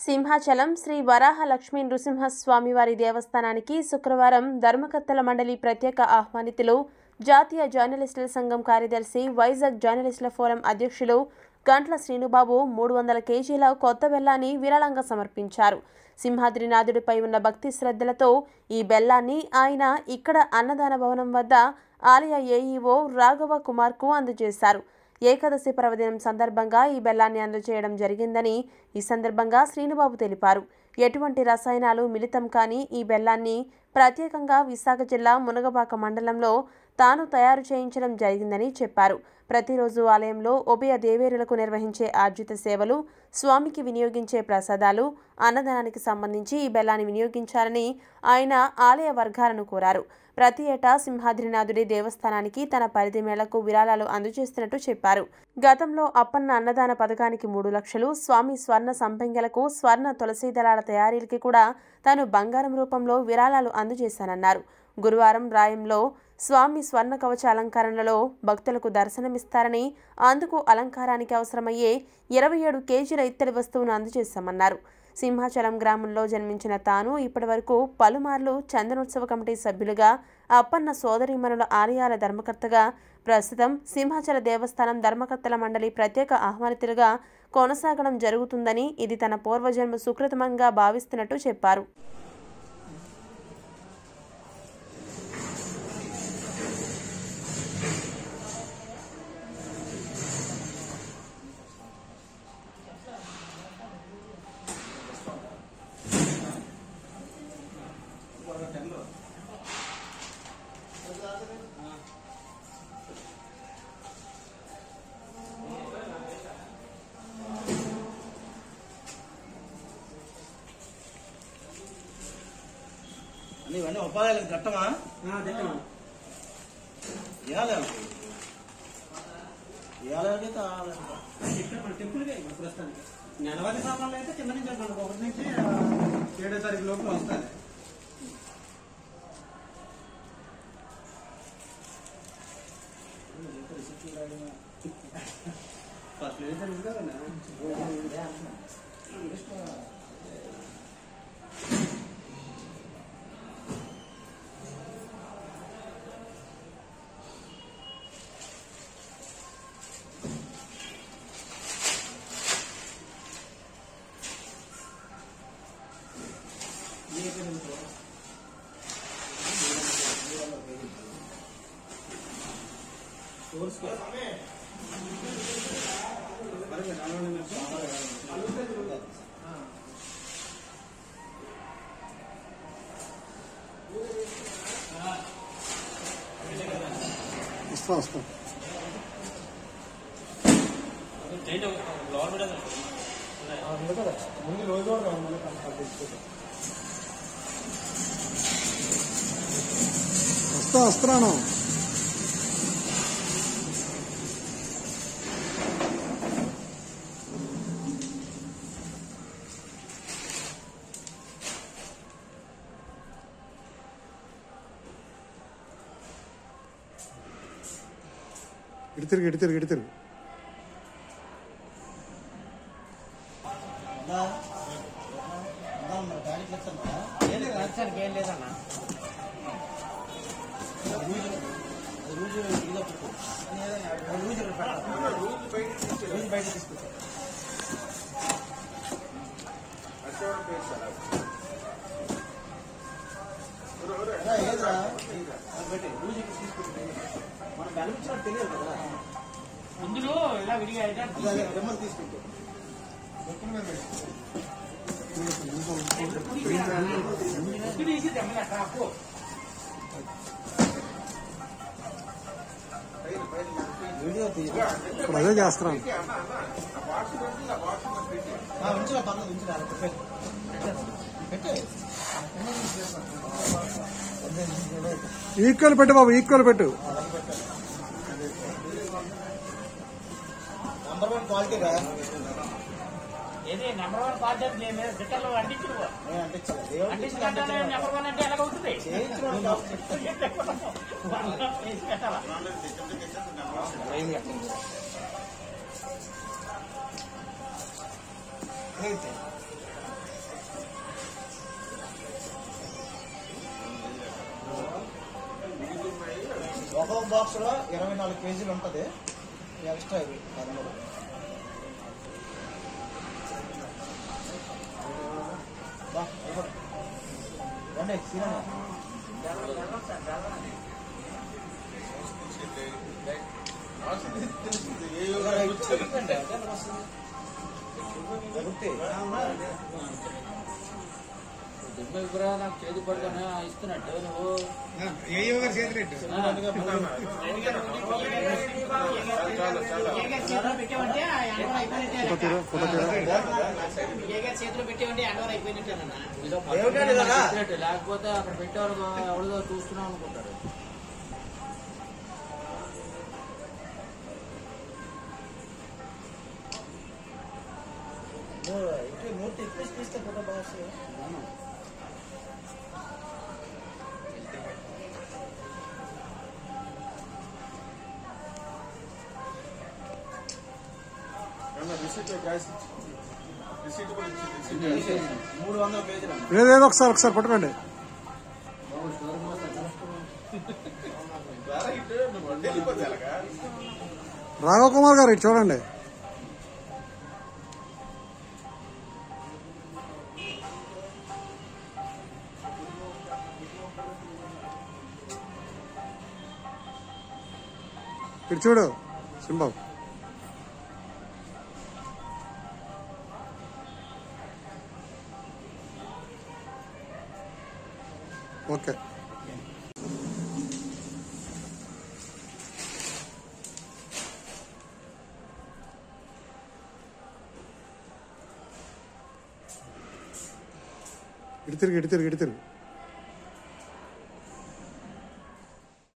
సింహాచలం శ్రీ వరాహ లక్ష్మీ నృసింహస్వామివారి దేవస్థానానికి శుక్రవారం ధర్మకర్తల మండలి ప్రత్యేక ఆహ్వానితులు జాతీయ జర్నలిస్టుల సంఘం కార్యదర్శి వైజాగ్ జర్నలిస్టుల ఫోరం అధ్యక్షులు గంట్ల శ్రీనుబాబు మూడు వందల కేజీల కొత్త బెల్లాన్ని విరాళంగా సమర్పించారు సింహాద్రినాథుడిపై ఉన్న భక్తి శ్రద్ధలతో ఈ బెల్లాన్ని ఆయన ఇక్కడ అన్నదాన భవనం వద్ద ఆలయ ఏఈఓ రాఘవ కుమార్కు అందజేశారు ఏకాదశి పర్వదినం సందర్భంగా ఈ బెల్లాన్ని అందజేయడం జరిగిందని ఈ సందర్భంగా శ్రీనుబాబు తెలిపారు ఎటువంటి రసాయనాలు మిళితం కాని ఈ బెల్లాన్ని ప్రత్యేకంగా విశాఖ జిల్లా మునగపాక మండలంలో తాను తయారు చేయించడం జరిగిందని చెప్పారు ప్రతిరోజు ఆలయంలో ఉభయ దేవేరులకు నిర్వహించే ఆర్జిత సేవలు స్వామికి వినియోగించే ప్రసాదాలు అన్నదానానికి సంబంధించి ఈ బెల్లాన్ని వినియోగించాలని ఆయన ఆలయ వర్గాలను కోరారు ప్రతి ఏటా సింహాద్రినాథుడి దేవస్థానానికి తన పరిధి మేరకు విరాళాలు అందజేస్తున్నట్టు చెప్పారు గతంలో అప్పన్న అన్నదాన పథకానికి మూడు లక్షలు స్వామి స్వర్ణ సంపెంగలకు స్వర్ణ తులసి దళాల తయారీలకి కూడా తాను బంగారం రూపంలో విరాళాలు అందజేశానన్నారు గురువారం రాయంలో స్వామి స్వర్ణ కవచ అలంకరణలో భక్తులకు దర్శనమిస్తారని అందుకు అలంకారానికి అవసరమయ్యే ఇరవై ఏడు కేజీల ఇత్తడి వస్తువును అందజేశామన్నారు సింహాచలం గ్రామంలో జన్మించిన తాను ఇప్పటివరకు పలుమార్లు చందనోత్సవ కమిటీ సభ్యులుగా అప్పన్న సోదరీమణుల ఆలయాల ధర్మకర్తగా ప్రస్తుతం సింహాచల దేవస్థానం ధర్మకర్తల మండలి ప్రత్యేక ఆహ్వానితులుగా కొనసాగడం జరుగుతుందని ఇది తన పూర్వజన్మ సుకృతమంగా భావిస్తున్నట్టు చెప్పారు అన్ని ఇవన్నీ ఉపాయాలకు ఘట్టమా ఇవ్వాలి ఇవ్వాలకైతే ఇక్కడ మన టెంపుల్కే ఇప్పుడు ప్రస్తుతానికి నెలవారీ సామాన్లు అయితే కింద నుంచి మనకు ఒకటి నుంచి ఆ, ఏడో తారీఖు లోపల వస్తుంది ఫస్ట్ ఏదో తెలుసు కదా వస్తా వస్తా ముందు రోజు కూడా మళ్ళీ తీసుకుంటాం వస్తా వస్తున్నాను ఇటు తిరుగు ఇటు తిరుగు ఇటు తిరుగు ఉందా? ఉందా మరి గాడికి లెక్కన్నా? ఏం లేదు, నచ్చడానికి ఏం లేదన్నా అది రూజు అది రూజు ఇదిలో పెట్టు. అది రూజు ఇక్కడ పెట్టాలి. రూజు బయట తీసుకుంటా ఏరా, ఏదిరా? అది పెట్టి రూజు ఇక్కడ తీసుకుంటే మనం కనిపించినట్టు తెలియదు కదా ఇందులో ఇలా విడిగా అయితే అదే అదే రెమ్మలు తీసుకుంటే ముద్దు తీసి తెమ్మని అక్కడ అప్పు వీడియో తీయ ఇప్పుడు అదే చేస్తున్నాను ఉంచురా పర్లేదు ఉంచురా పెట్టు పెట్టు ఈక్వల్ పెట్టు బాబు ఈక్వల్ పెట్టు నంబర్ వన్ క్వాలిటీ రా ఏది నెంబర్ వన్ బాధ్యత నేను మీద దిట్టలో అంటించు నేను అంటించాలి దేవుడు అంటించుకుంటే నెంబర్ వన్ అంటే ఎలాగవుతుంది చేయించిన చేసి పెట్టాలా ఒక్కొక్క బాక్స్ లో ఇరవై నాలుగు కేజీలు ఉంటది ఎక్స్ట్రా ఇవి పదమూడు బా, అయిపోయి. రండి సీనన్న. చెప్పండి, అదే వస్తుంది. దొరుకుతాయి. నాకు చేతి పడుకొని ఇస్తున్నట్టు నువ్వు ఏయో గారు చేతులు పెట్టు అందుకే మనం పెట్టామంటే ఫోటో తీరా ఫోటో తీరా చేతిలో పెట్టామంటే ఎండవర్ అయిపోయినట్టేనన్నా ఇదో ఏమిటండి ఇలాగా? పట్టుకుంటే లేకపోతే అక్కడ పెట్టేవారు ఎవరిదో చూస్తున్నాం అనుకుంటారు నువ్వు ఇటు మూర్తి ఎక్కువ తీస్తే ఫోటో బాగా వస్తుంది. మూడు వందల పేజీలు అన్న. ఏదేదో ఒకసారి ఒకసారి పట్టుకోండి రాఘవ కుమార్ గారు ఇటు చూడండి ఇటు చూడు సింబాబు ఓకే ఇటు తిరిగి ఇటు తిరిగి ఇటు తిరిగి